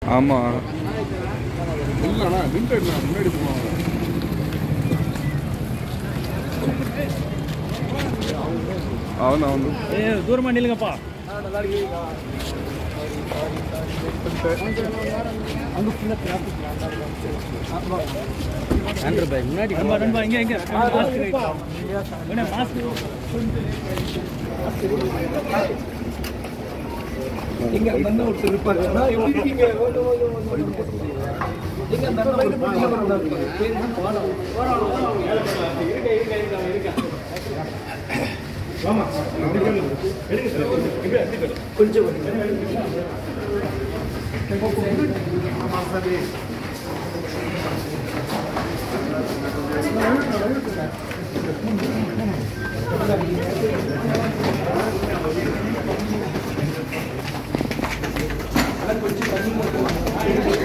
ஆமாம் இல்லைண்ணா நின்று முன்னாடி போவாங்க అవును అవును ஏ தூரமா நில்லுங்கப்பா நண்பா நண்பா இங்க இங்க மாஸ்க் ரைட் மாஸ்க் கொஞ்சம்